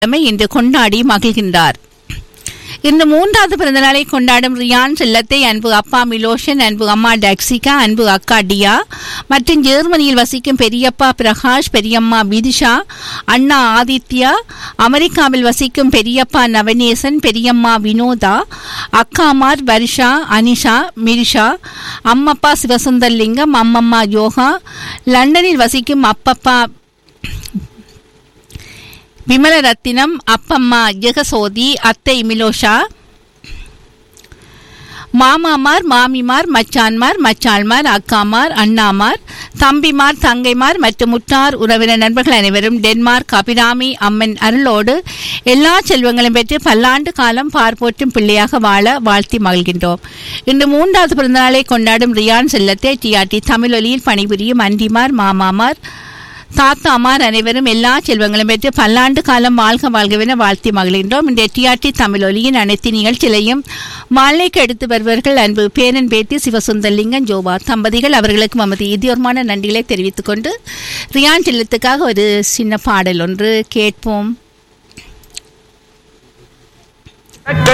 இன்று கொண்டாடி மகிழ்கின்றார் இன்று மூன்றாவது பிறந்தநாளை கொண்டாடும் ரியான் செல்லத்தை அன்பு அப்பா மிலோஷன் அன்பு அம்மா டக்சிகா அன்பு அக்கா டியா மற்றும் ஜெர்மனியில் வசிக்கும் பெரியப்பா பிரகாஷ் பெரியம்மா விதிஷா அண்ணா ஆதித்யா அமெரிக்காவில் வசிக்கும் பெரியப்பா நவநேசன் பெரியம்மா வினோதா அக்காமார் வர்ஷா அனிஷா மிரிஷா அம்மப்பா சிவசுந்தர்லிங்கம் அம்மம்மா யோகா லண்டனில் வசிக்கும் அப்பப்பா விமலரத்தினம் அப்பம்மா ஜெகசோதி அத்தை மிலோஷா மாமாமார் மாமிமார் மச்சான்மார் மச்சாள்மார் அக்காமார் அண்ணாமார் தம்பிமார் தங்கைமார் மற்றும் முற்றார் உறவினர் நண்பர்கள் அனைவரும் டென்மார்க் அபிராமி அம்மன் அருளோடு எல்லா செல்வங்களும் பெற்று பல்லாண்டு காலம் பார்ப்போற்றும் பிள்ளையாக வாழ வாழ்த்தி மகிழ்கின்றோம் இன்று மூன்றாவது பிறந்தநாளை கொண்டாடும் ரியான் செல்லத்தை டிஆர்டி தமிழொலியில் பணிபுரியும் அண்டிமார் மாமாமார் தாத்தாமார் அனைவரும் எல்லா செல்வங்களும் பெற்று பல்லாண்டு காலம் வாழ்க வாழ்கவென வாழ்த்தி மகிழ்கின்றோம் இந்த டிஆர்டி தமிழ் ஒலியின் அனைத்து நிகழ்ச்சிகளையும் மாலைக்கு எடுத்து வருபவர்கள் அன்பு பேரன் பேட்டி சிவசுந்தர்லிங்கம் ஜோபா தம்பதிகள் அவர்களுக்கு நமது இதயோர்மான நன்றிகளை தெரிவித்துக் கொண்டு ரியான் செல்லத்துக்காக ஒரு சின்ன பாடல் ஒன்று கேட்போம்